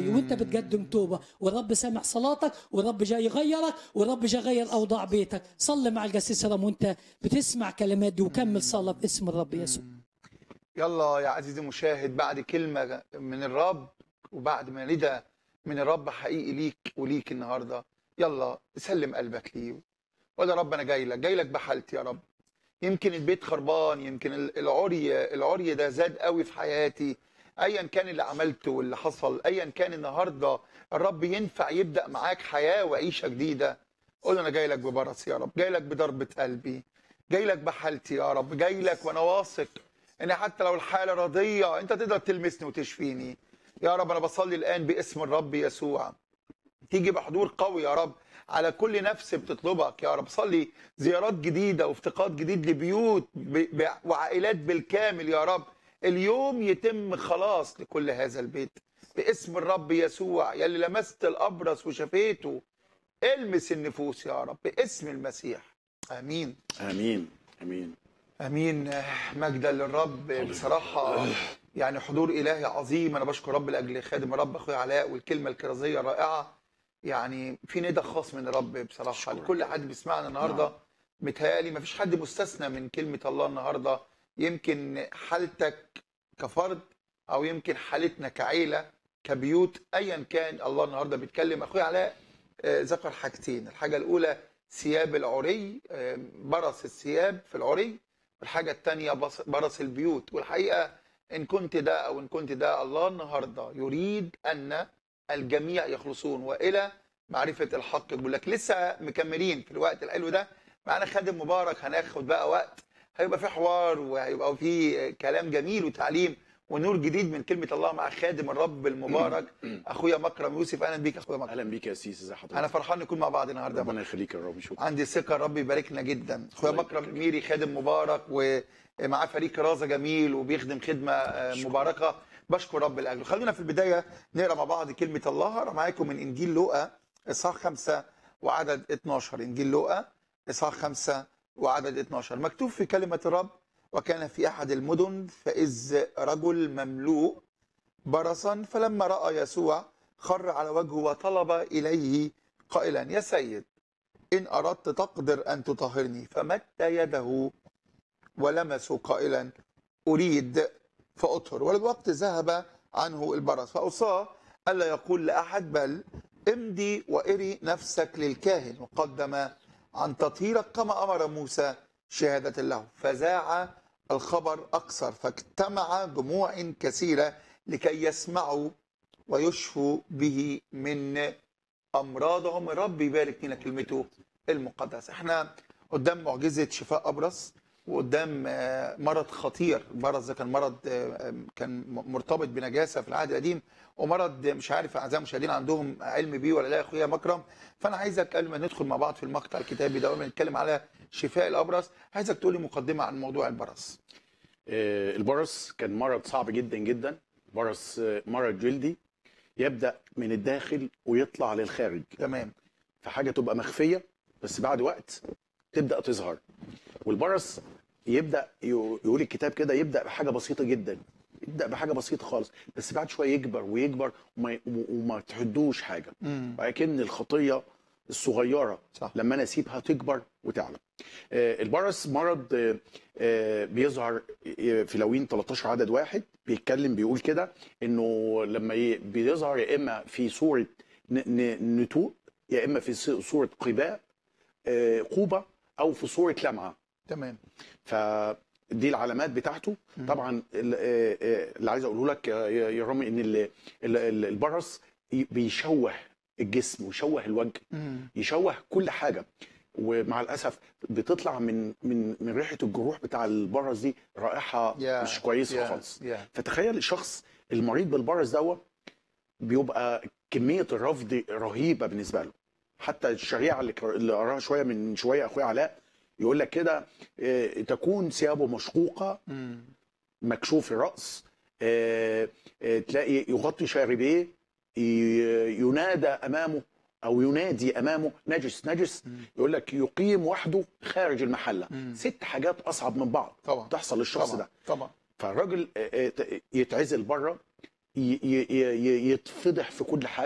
جاي وانت بتقدم توبه والرب سامع صلاتك والرب جاي يغيرك والرب جاي يغير اوضاع بيتك صلي مع القسيس رام وانت بتسمع كلمات دي وكمل صلاه باسم الرب يسوع يلا يا عزيزي المشاهد بعد كلمة من الرب وبعد ما ندى من الرب حقيقي ليك وليك النهاردة يلا سلم قلبك ليه ولا رب أنا جاي لك جاي لك بحالتي يا رب يمكن البيت خربان يمكن ال- العري العري ده زاد قوي في حياتي ايا كان اللي عملته واللي حصل ايا كان النهارده الرب ينفع يبدا معاك حياه وعيشه جديده قول له انا جاي لك ببرص يا رب جاي لك بضربه قلبي جاي لك بحالتي يا رب جاي لك وانا واثق ان حتى لو الحاله راضيه انت تقدر تلمسني وتشفيني يا رب انا بصلي الان باسم الرب يسوع تيجي بحضور قوي يا رب على كل نفس بتطلبك يا رب صلي زيارات جديده وافتقاد جديد لبيوت ب... ب... وعائلات بالكامل يا رب اليوم يتم خلاص لكل هذا البيت باسم الرب يسوع يلي لمست الابرص وشفيته المس النفوس يا رب باسم المسيح امين امين امين امين مجدا للرب بصراحه يعني حضور الهي عظيم انا بشكر رب لاجل خادم الرب اخويا علاء والكلمه الكرازيه الرائعه يعني في ندى خاص من الرب بصراحه أشكرك. لكل حد بيسمعنا النهارده نعم. متهيألي مفيش حد مستثنى من كلمه الله النهارده يمكن حالتك كفرد او يمكن حالتنا كعيله كبيوت ايا كان الله النهارده بيتكلم اخويا علاء آه، ذكر حاجتين الحاجه الاولى ثياب العري آه، برص الثياب في العري والحاجه الثانيه برص البيوت والحقيقه ان كنت ده او ان كنت ده الله النهارده يريد ان الجميع يخلصون والى معرفه الحق بيقول لك لسه مكملين في الوقت الحلو ده معانا خادم مبارك هناخد بقى وقت هيبقى في حوار وهيبقى في كلام جميل وتعليم ونور جديد من كلمه الله مع خادم الرب المبارك اخويا مكرم يوسف اهلا بيك يا اخويا مكرم اهلا بيك يا سيس ازي حضرتك انا فرحان نكون مع بعض النهارده يا ربنا يخليك يا رب شكرا عندي ثقه الرب يباركنا جدا اخويا الله مكرم يبارك. ميري خادم مبارك ومعاه فريق كرازه جميل وبيخدم خدمه آه، شكرا. مباركه بشكر رب لاجله خلينا في البدايه نقرا مع بعض كلمه الله هقرا معاكم من انجيل لوقا اصحاح 5 وعدد 12 انجيل لوقا اصحاح 5 وعدد 12 مكتوب في كلمه الرب وكان في احد المدن فاذ رجل مملوء برصا فلما راى يسوع خر على وجهه وطلب اليه قائلا يا سيد إن أردت تقدر أن تطهرني فمد يده ولمسه قائلا أريد فأطهر وللوقت ذهب عنه البرص فأوصاه ألا يقول لأحد بل امضي واري نفسك للكاهن وقدم عن تطهيرك كما أمر موسى شهادة له فذاع الخبر أكثر فاجتمع جموع كثيرة لكي يسمعوا ويشفوا به من امراضهم الرب يبارك لنا كلمته المقدسه احنا قدام معجزه شفاء ابرص وقدام آه، مرض خطير البرص ده كان مرض آه، كان مرتبط بنجاسه في العهد القديم ومرض مش عارف اعزائي المشاهدين عندهم علم بيه ولا لا يا اخويا مكرم فانا عايزك قبل ما ندخل مع بعض في المقطع الكتابي ده وما نتكلم على شفاء الابرص عايزك تقول لي مقدمه عن موضوع البرص آه، البرص كان مرض صعب جدا جدا برص آه، مرض جلدي يبدا من الداخل ويطلع للخارج تمام فحاجه تبقى مخفيه بس بعد وقت تبدا تظهر والبرص يبدا يو- يقول الكتاب كده يبدا بحاجه بسيطه جدا يبدا بحاجه بسيطه خالص بس بعد شويه يكبر ويكبر وما, وما تحدوش حاجه مم. ولكن الخطيه الصغيره صح. لما انا اسيبها تكبر وتعلى آه، البرص مرض آه، آه، بيظهر آه، في لوين 13 عدد واحد بيتكلم بيقول كده انه لما ي- بيظهر يا اما في صوره ن- ن- نتوء يا اما في ص- صوره قباء آه، قوبه او في صوره لمعه تمام فدي العلامات بتاعته طبعا ال- آه، آه، اللي عايز اقوله لك يا يا رامي ان ال- ال- ال- البرص ي- بيشوه الجسم ويشوه الوجه مم. يشوه كل حاجه ومع الاسف بتطلع من من من ريحه الجروح بتاع البرص دي رائحه يا- مش كويسه يا- خالص يا. فتخيل الشخص المريض بالبرص دوت بيبقى كميه الرفض رهيبه بالنسبه له حتى الشريعه اللي اللي قراها شويه من شويه اخويا علاء يقول لك كده آه، تكون ثيابه مشقوقه مم. مكشوف الراس آه، آه، تلاقي يغطي شاربيه ي- ينادى امامه او ينادي امامه نجس نجس يقول لك يقيم وحده خارج المحله مم. ست حاجات اصعب من بعض طبعا تحصل للشخص طبعا ده طبعا فالراجل آه، آه، يتعزل بره ي- ي- ي- يتفضح في كل حاجه